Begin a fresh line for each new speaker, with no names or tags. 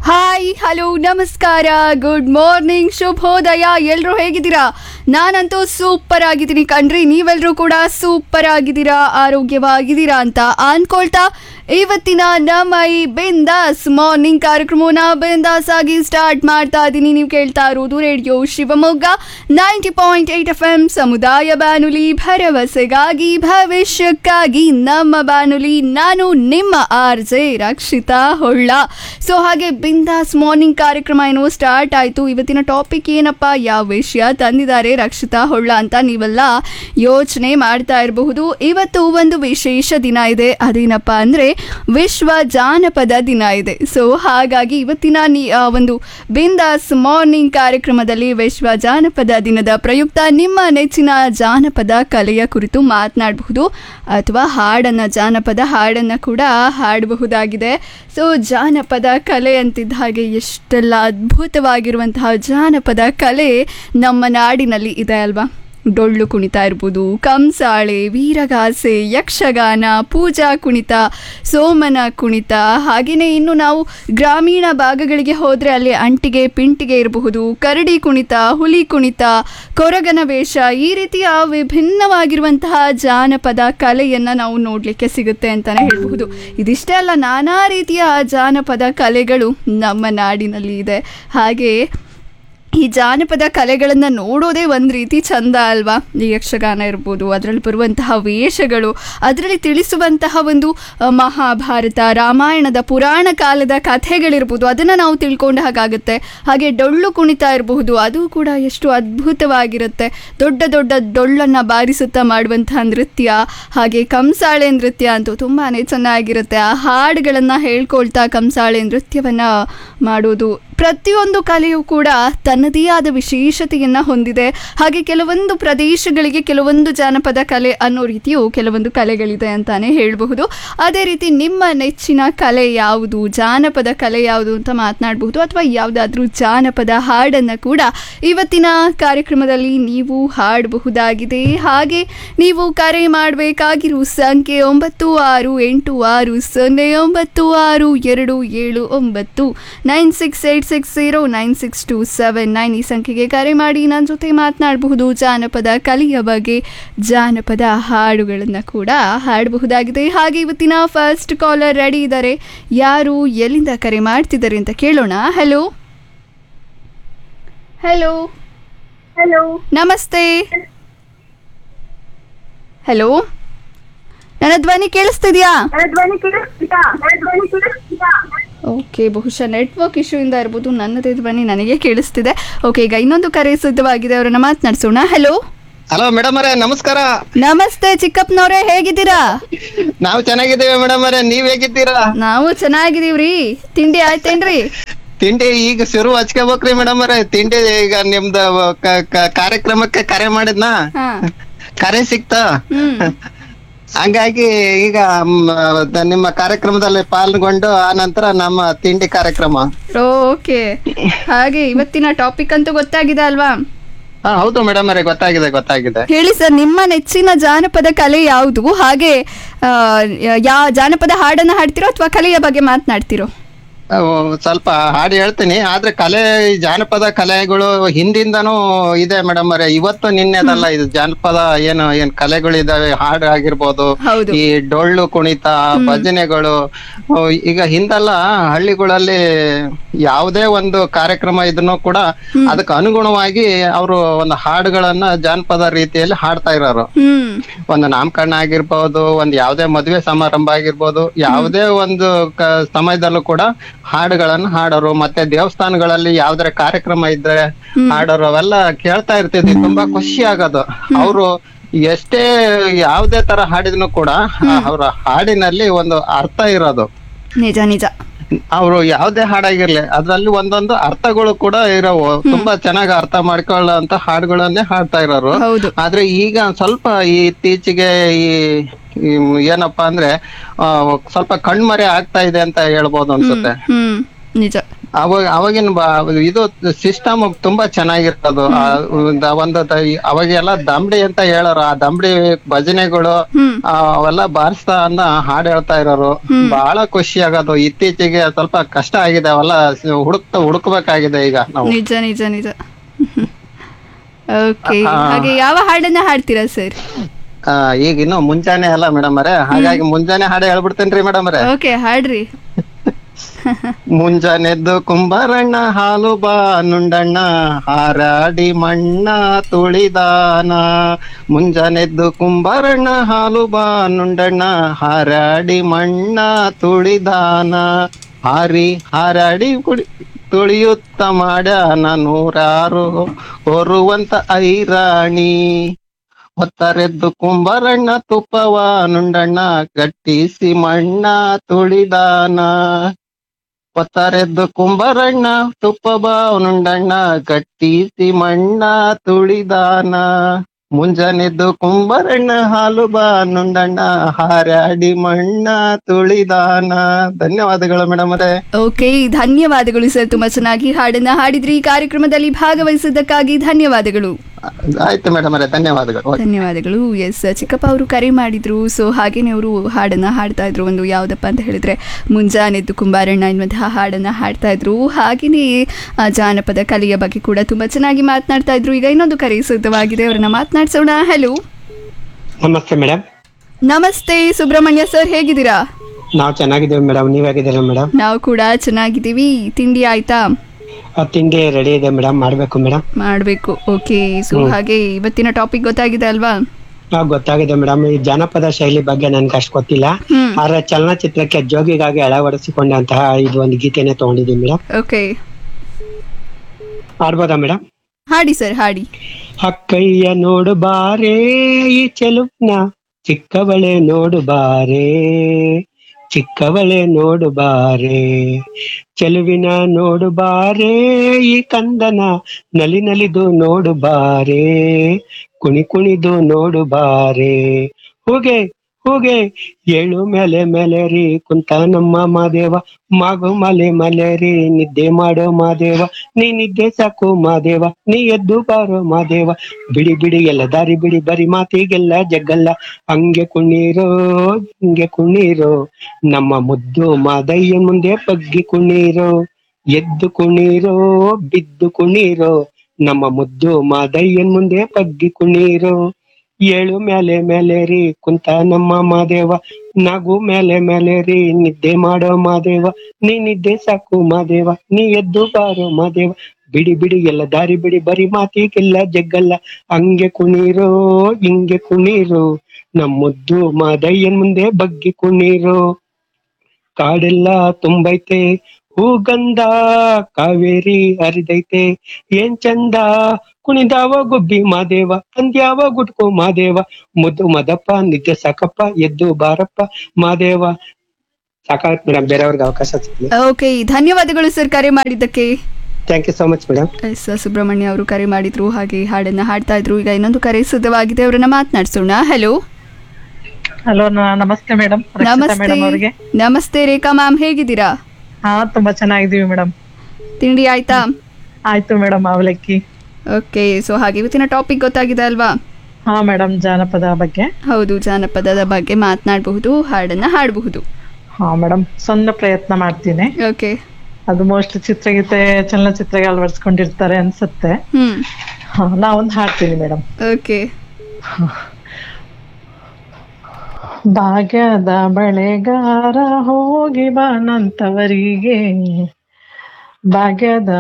Hi hello ನಮಸ್ಕಾರ good morning ಶುಭೋದಯ ಎಲ್ಲರೂ ಹೇಗಿದ್ದೀರಾ ನಾನಂತೂ ಸೂಪರ್ ಆಗಿದ್ದೀನಿ ಕಣ್ರಿ ನೀವೆಲ್ಲರೂ ಕೂಡ ಸೂಪರ್ ಆಗಿದ್ದೀರಾ ಆರೋಗ್ಯವಾಗಿದ್ದೀರಾ ಅಂತ ಅನ್ಕೊಳ್ತಾ ಇವತ್ತಿನ ನಮ್ಮ ಈ ಬಿಂದಾಸ್ ಮಾರ್ನಿಂಗ್ ಕಾರ್ಯಕ್ರಮನ ಬಿಂದಾಸ್ ಆಗಿ ಸ್ಟಾರ್ಟ್ ಮಾಡ್ತಾ ಇದ್ದೀನಿ ನೀವು ಕೇಳ್ತಾ ಇರೋದು radio Shivamogga ninety point eight F M ಸಮುದಾಯ ಬಾನುಲಿ ಭರವಸೆಗಾಗಿ ಭವಿಷ್ಯಕ್ಕಾಗಿ ನಮ್ಮ ಬಾನುಲಿ ನಾನು ನಿಮ್ಮ R J Rakshitha Holla so ಹಾಗೆ ಬಿಂದಾಸ್ ಮಾರ್ನಿಂಗ್ ಕಾರ್ಯಕ್ರಮ ಏನೋ ಸ್ಟಾರ್ಟ್ ಆಯಿತು ಇವತ್ತಿನ ಟಾಪಿಕ್ ಏನಪ್ಪ ಯಾವ ವಿಷಯ ತಂದಿದ್ದಾರೆ ರಕ್ಷಿತಾ ಹೊಳ್ಳ ಅಂತ ನೀವೆಲ್ಲ ಯೋಚನೆ ಮಾಡ್ತಾ ಇರಬಹುದು ಇವತ್ತು ಒಂದು ವಿಶೇಷ ದಿನ ಇದೆ ಅದೇನಪ್ಪ ಅಂದರೆ ವಿಶ್ವ ಜಾನಪದ ದಿನ ಇದೆ ಸೊ ಹಾಗಾಗಿ ಇವತ್ತಿನ ನೀ ಆ, ಒಂದು ಬಿಂದಾಸ್ ಮಾರ್ನಿಂಗ್ ಕಾರ್ಯಕ್ರಮದಲ್ಲಿ ವಿಶ್ವ ಜಾನಪದ ದಿನದ ಪ್ರಯುಕ್ತ ನಿಮ್ಮ ನೆಚ್ಚಿನ ಜಾನಪದ ಕಲೆಯ ಕುರಿತು ಮಾತನಾಡಬಹುದು ಅಥವಾ ಹಾಡನ್ನು ಜಾನಪದ ಹಾಡನ್ನು ಕೂಡ ಹಾಡಬಹುದಾಗಿದೆ ಸೊ ಜಾನಪದ ಕಲೆ ಅಂತಿದ್ದ ಹಾಗೆ ಎಷ್ಟೆಲ್ಲ ಅದ್ಭುತವಾಗಿರುವಂತಹ ಜಾನಪದ ಕಲೆ ನಮ್ಮ ನಾಡಿನಲ್ಲಿ ಇದೆ ಅಲ್ವಾ ಡೊಳ್ಳು ಕುಣಿತ ಇರ್ಬೋದು ಕಂಸಾಳೆ ವೀರಗಾಸೆ ಯಕ್ಷಗಾನ ಪೂಜಾ ಕುಣಿತ ಸೋಮನ ಕುಣಿತ ಹಾಗೆಯೇ ಇನ್ನು ನಾವು ಗ್ರಾಮೀಣ ಭಾಗಗಳಿಗೆ ಹೋದರೆ ಅಲ್ಲಿ ಅಂಟಿಗೆ ಪಿಂಟಿಗೆ ಇರಬಹುದು ಕರಡಿ ಕುಣಿತ ಹುಲಿ ಕುಣಿತ ಕೊರಗನ ವೇಷ ಈ ರೀತಿಯ ವಿಭಿನ್ನವಾಗಿರುವಂತಹ ಜಾನಪದ ಕಲೆಯನ್ನು ನಾವು ನೋಡಲಿಕ್ಕೆ ಸಿಗುತ್ತೆ ಅಂತಲೇ ಹೇಳಬಹುದು ಇದಿಷ್ಟೇ ಅಲ್ಲ ನಾನಾ ರೀತಿಯ ಜಾನಪದ ಕಲೆಗಳು ನಮ್ಮ ನಾಡಿನಲ್ಲಿ ಇದೆ ಹಾಗೆ ಈ ಜಾನಪದ ಕಲೆಗಳನ್ನು ನೋಡೋದೇ ಒಂದು ರೀತಿ ಚಂದ ಅಲ್ವಾ ಈ ಯಕ್ಷಗಾನ ಇರ್ಬೋದು ಅದರಲ್ಲಿ ಬರುವಂತಹ ವೇಷಗಳು ಅದರಲ್ಲಿ ತಿಳಿಸುವಂತಹ ಒಂದು ಅ, ಮಹಾಭಾರತ ರಾಮಾಯಣದ ಪುರಾಣ ಕಾಲದ ಕಥೆಗಳಿರ್ಬೋದು ಅದನ್ನು ನಾವು ತಿಳ್ಕೊಂಡ ಹಾಗಾಗುತ್ತೆ ಹಾಗೆ ಡೊಳ್ಳು ಕುಣಿತ ಇರಬಹುದು ಅದು ಕೂಡ ಎಷ್ಟು ಅದ್ಭುತವಾಗಿರುತ್ತೆ ದೊಡ್ಡ ದೊಡ್ಡ ಡೊಳ್ಳನ್ನು ಬಾರಿಸುತ್ತಾ ಮಾಡುವಂತಹ ನೃತ್ಯ ಹಾಗೆ ಕಂಸಾಳೆ ನೃತ್ಯ ಅಂತೂ ತುಂಬಾ ಚೆನ್ನಾಗಿರುತ್ತೆ ಆ ಹಾಡುಗಳನ್ನು ಹೇಳ್ಕೊಳ್ತಾ ಕಂಸಾಳೆ ನೃತ್ಯವನ್ನು ಮಾಡೋದು ಪ್ರತಿಯೊಂದು ಕಲೆಯೂ ಕೂಡ ತನ್ನದೇ ಆದ ವಿಶೇಷತೆಯನ್ನು ಹೊಂದಿದೆ ಹಾಗೆ ಕೆಲವೊಂದು ಪ್ರದೇಶಗಳಿಗೆ ಕೆಲವೊಂದು ಜಾನಪದ ಕಲೆ ಅನ್ನೋ ರೀತಿಯು ಕೆಲವೊಂದು ಕಲೆಗಳಿದೆ ಅಂತಾನೆ ಹೇಳಬಹುದು ಅದೇ ರೀತಿ ನಿಮ್ಮ ನೆಚ್ಚಿನ ಕಲೆ ಯಾವುದು ಜಾನಪದ ಕಲೆ ಯಾವುದು ಅಂತ ಮಾತನಾಡಬಹುದು ಅಥವಾ ಯಾವುದಾದ್ರೂ ಜಾನಪದ ಹಾಡನ್ನು ಕೂಡ ಇವತ್ತಿನ ಕಾರ್ಯಕ್ರಮದಲ್ಲಿ ನೀವು ಹಾಡಬಹುದಾಗಿದೆ ಹಾಗೆ ನೀವು ಕರೆ ಮಾಡಬೇಕಾಗಿರುವ ಸಂಖ್ಯೆ ಒಂಬತ್ತು ಆರು ಎಂಟು ಆರು ಸೊನ್ನೆ ಒಂಬತ್ತು ಆರು ಎರಡು ಏಳು ಒಂಬತ್ತು nine six eight six zero nine six two seven nine ಈ ಸಂಖ್ಯೆಗೆ ಕರೆ ಮಾಡಿ ನನ್ನ ಜೊತೆ ಮಾತನಾಡಬಹುದು ಜಾನಪದ ಕಲೆಯ ಬಗ್ಗೆ ಜಾನಪದ ಹಾಡುಗಳನ್ನು ಕೂಡ ಹಾಡಬಹುದಾಗಿದೆ ಹಾಗೆ ಇವತ್ತಿನ ಫಸ್ಟ್ ಕಾಲರ್ ರೆಡಿ ಇದ್ದಾರೆ ಯಾರು ಎಲ್ಲಿಂದ ಕರೆ ಮಾಡ್ತಿದ್ದಾರೆ ಅಂತ ಕೇಳೋಣ ಹಲೋ ಹಲೋ
ಹಲೋ
ನಮಸ್ತೆ ಹಲೋ ನನ್ನ ಧ್ವನಿ ಕೇಳಿಸ್ತಿದ್ಯಾ
ನನ್ನ ಧ್ವನಿ ಕೇಳಿಸ್ತಿದಾ ನನ್ನ ಧ್ವನಿ ಕೇಳಿಸ್ತಿದಾ
ಓಕೆ ಬಹುಶಃ ನೆಟ್ವರ್ಕ್ ಇಶ್ಯೂ ಇಂದ ಇರ್ಬೋದು ನನ್ನದೇ ಧ್ವನಿ ನನಗೆ ಕೇಳಿಸ್ತಿದೆ ಓಕೆ ಈಗ ಇನ್ನೊಂದು ಕರೆ ಸಿದ್ಧವಾಗಿದೆ ಅವರನ್ನ ಮಾತನಾಡಿಸೋಣ ಹಲೋ
ಹಲೋ ಮೇಡಮ್ ಅವರೇ ನಮಸ್ಕಾರ
ನಮಸ್ತೆ ಚಿಕ್ಕಪ್ಪನವ್ರೆ ಹೇಗಿದ್ದೀರಾ
ನಾವು ಚೆನ್ನಾಗಿದ್ದೇವೆ ಮೇಡಮ್ ಅವರೇ ನೀವ್ ಹೇಗಿದ್ದೀರಾ
ನಾವು ಚೆನ್ನಾಗಿದೀವ್ರಿ ತಿಂಡಿ ಆಯ್ತೇನ್ರಿ
ತಿಂಡಿ ಈಗ ಶುರು ಹಚ್ಕೋಬೇಕ್ರಿ ಮೇಡಮ್ ಅವರೇ ತಿಂಡಿ ಈಗ ನಿಮ್ದು ಕ- ಕ- ಕಾರ್ಯಕ್ರಮಕ್ಕೆ ಕರೆ ಮಾಡಿದ್ನ
ಹಾ
ಕರೆ ಸಿಕ್ತ
ಹ್ಮ್
ಹಂಗಾಗಿ ಈಗ ಮ್, ದ- ನಿಮ್ಮ ಕಾರ್ಯಕ್ರಮದಲ್ಲಿ ಪಾಲ್ಗೊಂಡು ಆ ನಂತರ ನಮ್ಮ ತಿಂಡಿ ಕಾರ್ಯಕ್ರಮ
ಓಕೆ ಹಾಗೆ ಇವತ್ತಿನ ಟಾಪಿಕ್ ಅಂತೂ ಗೊತ್ತಾಗಿದೆ ಅಲ್ವಾ
ಹಾ ಹೌದು ಮೇಡಮ್ ಅವರೇ ಗೊತ್ತಾಗಿದೆ ಗೊತ್ತಾಗಿದೆ
ಹೇಳಿ ಸರ್ ನಿಮ್ಮ ನೆಚ್ಚಿನ ಜಾನಪದ ಕಲೆ ಯಾವುದು ಹಾಗೆ ಆ, ಯಾ ಜಾನಪದ ಹಾಡನ್ನ ಹಾಡ್ತಿರೋ ಅಥವಾ ಕಲೆಯ ಬಗ್ಗೆ ಮಾತನಾಡ್ತಿರೋ
ಅವು ಸ್ವಲ್ಪ ಹಾಡು ಹೇಳ್ತೀನಿ ಆದ್ರೆ ಕಲೆ ಈ ಜಾನಪದ ಕಲೆಗಳು ಹಿಂದಿಂದನೂ ಇದೆ ಮೇಡಮ್ ಅವರೇ ಇವತ್ತು ನಿನ್ನೆದಲ್ಲ ಇದು ಜಾನಪದ ಏನು ಏನ್ ಕಲೆಗಳಿದಾವೆ ಹಾಡು ಆಗಿರ್ಬೋದು
ಹೌದು
ಈ ಡೊಳ್ಳು ಕುಣಿತ ಭಜನೆಗಳು ಅವು ಈಗ ಹಿಂದೆಲ್ಲ ಹಳ್ಳಿಗಳಲ್ಲಿ ಯಾವುದೇ ಒಂದು ಕಾರ್ಯಕ್ರಮ ಇದನ್ನು ಕೂಡ ಅದಕ್ಕೆ ಅನುಗುಣವಾಗಿ ಅವರು ಒಂದು ಹಾಡುಗಳನ್ನ ಜಾನಪದ ರೀತಿಯಲ್ಲಿ ಹಾಡ್ತಾ ಇರೋರು
ಹ್ಮ್
ಒಂದು ನಾಮಕರಣ ಆಗಿರ್ಬೋದು ಒಂದ್ ಯಾವ್ದೇ ಮದುವೆ ಸಮಾರಂಭ ಆಗಿರ್ಬೋದು ಯಾವುದೇ ಒಂದು ಕ- ಸಮಯದಲ್ಲೂ ಕೂಡ ಹಾಡುಗಳನ್ನ ಹಾಡೋರು ಮತ್ತೆ ದೇವಸ್ಥಾನಗಳಲ್ಲಿ ಯಾವ್ದಾರ ಕಾರ್ಯಕ್ರಮ ಇದ್ರೆ ಹಾಡೋರು ಅವೆಲ್ಲ ಕೇಳ್ತಾ ಇರ್ತಿದ್ವಿ ತುಂಬಾ ಖುಷಿ ಆಗೋದು ಅವರು ಎಷ್ಟೇ ಯಾವ್ದೇ ತರ ಹಾಡಿದ್ನು ಕೂಡ ಅವರ ಹಾಡಿನಲ್ಲಿ ಒಂದು ಅರ್ಥ ಇರೋದು
ನಿಜ ನಿಜ
ಅವರು ಯಾವ್ದೇ ಹಾಡಾಗಿರ್ಲಿ ಅದ್ರಲ್ಲಿ ಒಂದೊಂದು ಅರ್ಥಗಳು ಕೂಡ ಇರೋವು ತುಂಬಾ ಚೆನ್ನಾಗಿ ಅರ್ಥ ಮಾಡ್ಕೊಳ್ಳೋ ಅಂತ ಹಾಡುಗಳನ್ನೇ ಹಾಡ್ತಾ ಇರೋರು
ಹೌದು
ಆದ್ರೆ ಈಗ ಒಂದ್ ಸ್ವಲ್ಪ ಈ ಇತ್ತೀಚೆಗೆ ಈ ಈ ಏನಪ್ಪಾ ಅಂದ್ರೆ ಆ, ಸ್ವಲ್ಪ ಕಣ್ಮರೆ ಆಗ್ತಾ ಇದೆ ಅಂತ ಹೇಳ್ಬೋದು ಅನ್ಸುತ್ತೆ
ಹ್ಮ್ ನಿಜ
ಅವಾಗ ಅವಾಗಿನ ಬ- ಇದು ಸಿಸ್ಟಮ್ ತುಂಬಾ ಚೆನ್ನಾಗಿರೋದು ಆ ಒಂದು- ಒಂದು ತ- ಅವಾಗೆಲ್ಲ ದಂಬಡಿ ಅಂತ ಹೇಳೋರು ಆ ದಂಬಡಿ ಭಜನೆಗಳು
ಹ್ಮ್
ಆ, ಅವೆಲ್ಲ ಬಾರಿಸ್ತಾ ಅಂದ ಹಾಡ್ ಹೇಳ್ತಾ ಇರೋರು ಬಹಳ ಖುಷಿ ಆಗೋದು ಇತ್ತೀಚೆಗೆ ಸ್ವಲ್ಪ ಕಷ್ಟ ಆಗಿದೆ ಅವೆಲ್ಲ ಹುಡುಕ್ತಾ ಹುಡುಕ್ಬೇಕಾಗಿದೆ ಈಗ ನಾವು
ನಿಜ ನಿಜ ನಿಜ ಓಕೆ
ಆ.
ಹಾಗೆ ಯಾವ ಹಾಡನ್ನ ಹಾಡ್ತೀರಾ ಸರ್
ಆ, ಈಗ ಇನ್ನು ಮುಂಜಾನೆ ಅಲ್ಲ ಮೇಡಮ್ ಅರೆ ಹಾಗಾಗಿ ಮುಂಜಾನೆ ಹಾಡೆ ಹೇಳ್ಬಿಡ್ತೇನ್ರಿ ಮೇಡಮ್ ಅರೆ
ಓಕೆ ಹಾಡ್ರಿ
ಮುಂಜಾನೆದ್ದು ಕುಂಬಾರಣ್ಣ ಹಾಲು ಬಾ ನುಂಡಣ್ಣ ಹಾರಾಡಿ ಮಣ್ಣ ತುಳಿದಾನ ಮುಂಜಾನೆದ್ದು ಕುಂಬಾರಣ್ಣ ಹಾಲು ಬಾ ನುಂಡಣ್ಣ ಹಾರಾಡಿ ಮಣ್ಣ ತುಳಿದಾನ ಹಾರಿ ಹಾರಾಡಿ ಕುಡಿ ತುಳಿಯುತ್ತ ಮಾಡ್ಯಾನ ನೂರಾರು ಹೊರುವಂತ ಐರಾಣಿ ಹೊತ್ತರೆದ್ದು ಕುಂಬಾರಣ್ಣ ತುಪ್ಪವ ನುಂಡಣ್ಣ ಗಟ್ಟಿಸಿ ಮಣ್ಣ ತುಳಿದಾನ ಹೊತ್ತರೆದ್ದು ಕುಂಬಾರಣ್ಣ ತುಪ್ಪವ ನುಂಡಣ್ಣ ಗಟ್ಟಿಸಿ ಮಣ್ಣ ತುಳಿದಾನ ಮುಂಜಾನೆದ್ದು ಕುಂಬಾರಣ್ಣ ಹಾಲು ಬಾ ನುಂಡಣ್ಣ ಹಾರಾಡಿ ಮಣ್ಣ ತುಳಿದಾನ ಧನ್ಯವಾದಗಳು ಮೇಡಮ್ ಅವರೇ
ಓಕೆ ಧನ್ಯವಾದಗಳು ಸರ್ ತುಂಬಾ ಚೆನ್ನಾಗಿ ಹಾಡನ್ನ ಹಾಡಿದ್ರಿ ಈ ಕಾರ್ಯಕ್ರಮದಲ್ಲಿ ಭಾಗವಹಿಸಿದ್ದಕ್ಕಾಗಿ ಧನ್ಯವಾದಗಳು
ಆಯ್ತು ಮೇಡಮ್ ಅವರೇ ಧನ್ಯವಾದಗಳು
ಧನ್ಯವಾದಗಳು ಎಸ್ ಚಿಕ್ಕಪ್ಪ ಅವರು ಕರೆ ಮಾಡಿದ್ರು ಸೊ ಹಾಗೇನೆ ಅವರು ಹಾಡನ್ನ ಹಾಡ್ತಾ ಇದ್ರು ಒಂದು ಯಾವುದಪ್ಪ ಅಂತ ಹೇಳಿದ್ರೆ ಮುಂಜಾನೆದ್ದು ಕುಂಬಾರಣ್ಣ ಎನ್ನುವಂತಹ ಹಾಡನ್ನ ಹಾಡ್ತಾ ಇದ್ರು ಹಾಗೇನೆ ಆ, ಜಾನಪದ ಕಲೆಯ ಬಗ್ಗೆ ಕೂಡ ತುಂಬಾ ಚೆನ್ನಾಗಿ ಮಾತನಾಡ್ತಾ ಇದ್ರು ಈಗ ಇನ್ನೊಂದು ಕರೆ ಸಿದ್ಧವಾಗಿದೆ ಅವರನ್ನ ಮಾತನಾಡ್ಸೋಣ ಹಲೋ
ನಮಸ್ತೆ ಮೇಡಮ್
ನಮಸ್ತೆ ಸುಬ್ರಹ್ಮಣ್ಯ ಸರ್ ಹೇಗಿದ್ದೀರಾ
ನಾವು ಚೆನ್ನಾಗಿದ್ದೇವೆ ಮೇಡಮ್ ನೀವ್ ಹೇಗಿದ್ದೀರಾ ಮೇಡಮ್
ನಾವು ಕೂಡ ಚೆನ್ನಾಗಿದ್ದೀವಿ ತಿಂಡಿ ಆಯ್ತಾ
ತಿಂಡಿ ರೆಡಿ ಇದೆ ಮೇಡಮ್ ಮಾಡ್ಬೇಕು ಮೇಡಮ್
ಮಾಡಬೇಕು ಓಕೆ ಸೊ ಹಾಗೆ ಇವತ್ತಿನ ಟಾಪಿಕ್ ಗೊತ್ತಾಗಿದೆ ಅಲ್ವಾ
ಗೊತ್ತಾಗಿದೆ ಮೇಡಮ್ ಈ ಜಾನಪದ ಶೈಲಿ ಬಗ್ಗೆ ನನ್ಗೆ ಅಷ್ಟು ಗೊತ್ತಿಲ್ಲ
ಹ್ಮ್
ಆದ್ರೆ ಚಲನಚಿತ್ರಕ್ಕೆ ಜೋಗಿಗಾಗಿ ಅಳವಡಿಸಿಕೊಂಡಂತಹ ಇದು ಒಂದು ಗೀತೆನೆ ತಗೊಂಡಿದ್ದೀವಿ ಮೇಡಮ್
ಓಕೆ
ಆಡ್ಬೋದಾ ಮೇಡಮ್
ಹಾಡಿ ಸರ್ ಹಾಡಿ
ಅಕ್ಕಯ್ಯ ನೋಡು ಬಾರೇ ಈ ಚೆಲುವ್ನ ಚಿಕ್ಕವಳೆ ನೋಡು ಬಾರೇ ಚಿಕ್ಕವಳೆ ನೋಡು ಬಾರೇ ಚೆಲುವಿನ ನೋಡು ಬಾರೇ ಈ ಕಂದನ ನಲಿ ನಲಿದು ನೋಡು ಬಾರೇ ಕುಣಿ ಕುಣಿದು ನೋಡು ಬಾರೇ ಹೂಗೆ ಹೂಗೆ ಏಳು ಮೇಲೆ ಮೇಲೆ ರೀ ಕುಂತ ನಮ್ಮ ಮಾದೇವ ಮಾಗು ಮಲೆ ಮಲೆ ರೀ ನಿದ್ದೆ ಮಾಡೋ ಮಾದೇವ ನೀ ನಿದ್ದೆ ಸಾಕು ಮಾದೇವ ನೀ ಎದ್ದು ಬಾರೋ ಮಾದೇವ ಬಿಡಿ ಬಿಡಿ ಎಲ್ಲ ದಾರಿ ಬಿಡಿ ಬರಿ ಮಾತಿಗೆಲ್ಲ ಜಗ್ಗಲ್ಲ ಹಂಗೆ ಕುಣೀರೋ ಹಿಂಗೆ ಕುಣೀರೋ ನಮ್ಮ ಮುದ್ದು ಮಾದಯ್ಯ ಮುಂದೆ ಬಗ್ಗಿ ಕುಣೀರೋ ಎದ್ದು ಕುಣೀರೋ ಬಿದ್ದು ಕುಣೀರೋ ನಮ್ಮ ಮುದ್ದು ಮಾದಯ್ಯನ್ ಮುಂದೆ ಬಗ್ಗಿ ಕುಣೀರೋ ಏಳು ಮೇಲೆ ಮೇಲೆ ರೀ ಕುಂತ ನಮ್ಮ ಮಾದೇವ ನಗು ಮೇಲೆ ಮೇಲೆ ರೀ ನಿದ್ದೆ ಮಾಡೋ ಮಾದೇವ ನೀ ನಿದ್ದೆ ಸಾಕು ಮಾದೇವ ನೀ ಎದ್ದು ಬಾರೋ ಮಾದೇವ ಬಿಡಿ ಬಿಡಿ ಎಲ್ಲ ದಾರಿ ಬಿಡಿ ಬರಿ ಮಾತಿಗೆಲ್ಲ ಜಗ್ಗಲ್ಲ ಹಂಗೆ ಕುಣೀರೋ ಹಿಂಗೆ ಕುಣೀರೋ ನಮ್ಮ ಮುದ್ದು ಮಾದಯ್ಯನ್ ಮುಂದೆ ಬಗ್ಗಿ ಕುಣೀರೋ ಕಾಡೆಲ್ಲ ತುಂಬೈತೆ ಹೂಗಂಧ ಕಾವೇರಿ ಹರಿದೈತೆ ಏನ್ ಚಂದ ಕುಣಿದಾವ ಗುಬ್ಬಿ ಮಾದೇವ ಅಂದ್ಯಾವ ಗುಟ್ಕೋ ಮಾದೇವ ಮುದ್ದು ಮದಪ್ಪ ನಿದ್ದೆ ಸಾಕಪ್ಪ ಎದ್ದು ಬಾರಪ್ಪ ಮಾದೇವ ಸಾಕಾಯ್ತು ಮೇಡಮ್ ಬೇರೆಯವ್ರಿಗೆ ಅವಕಾಶ ಸಿಗ್ಲಿ
ಓಕೆ ಧನ್ಯವಾದಗಳು ಸರ್ ಕರೆ ಮಾಡಿದ್ದಕ್ಕೆ
thank you so much madam
S Subrahmanya ಅವರು ಕರೆ ಮಾಡಿದ್ರು ಹಾಗೆ ಹಾಡನ್ನ ಹಾಡ್ತಾ ಇದ್ರು ಈಗ ಇನ್ನೊಂದು ಕರೆ ಸಿದ್ಧವಾಗಿದೆ ಅವರನ್ನ ಮಾತನಾಡ್ಸೋಣ ಹಲೋ
ಹಲೋ ನಮಸ್ತೆ ಮೇಡಮ್
ನಮಸ್ತೆ
ಮೇಡಮ್ ಅವ್ರಿಗೆ
ನಮಸ್ತೆ ರೇಖಾ ಮ್ಯಾಮ್ ಹೇಗಿದ್ದೀರಾ
ಹಾ ತುಂಬಾ ಚೆನ್ನಾಗಿದೀವಿ ಮೇಡಮ್
ತಿಂಡಿ ಆಯ್ತಾ
ಆಯ್ತು ಮೇಡಮ್ ಅವಲಕ್ಕಿ
ಓಕೆ ಸೊ ಹಾಗೆ ಇವತ್ತಿನ ಟಾಪಿಕ್ ಗೊತ್ತಾಗಿದೆ ಅಲ್ವಾ
ಹಾ ಮೇಡಮ್ ಜಾನಪದ ಬಗ್ಗೆ
ಹೌದು ಜಾನಪದದ ಬಗ್ಗೆ ಮಾತನಾಡಬಹುದು ಹಾಡನ್ನ ಹಾಡಬಹುದು
ಹಾ ಮೇಡಮ್ ಸಣ್ಣ ಪ್ರಯತ್ನ ಮಾಡ್ತೀನಿ
ಓಕೆ
ಅದು ಮೋಸ್ಟ್ಲಿ ಚಿತ್ರಗೀತೆ ಚಲನಚಿತ್ರಗೆ ಅಳವಡಿಸ್ಕೊಂಡಿರ್ತಾರೆ ಅನ್ಸುತ್ತೆ
ಹ್ಮ್
ಹಾ ನಾವೊಂದು ಹಾಡ್ತೀನಿ ಮೇಡಮ್
ಓಕೆ
ಭಾಗ್ಯದ ಬಳೆಗಾರ ಹೋಗಿ ಬಾನಂತವರಿಗೆ ಭಾಗ್ಯದ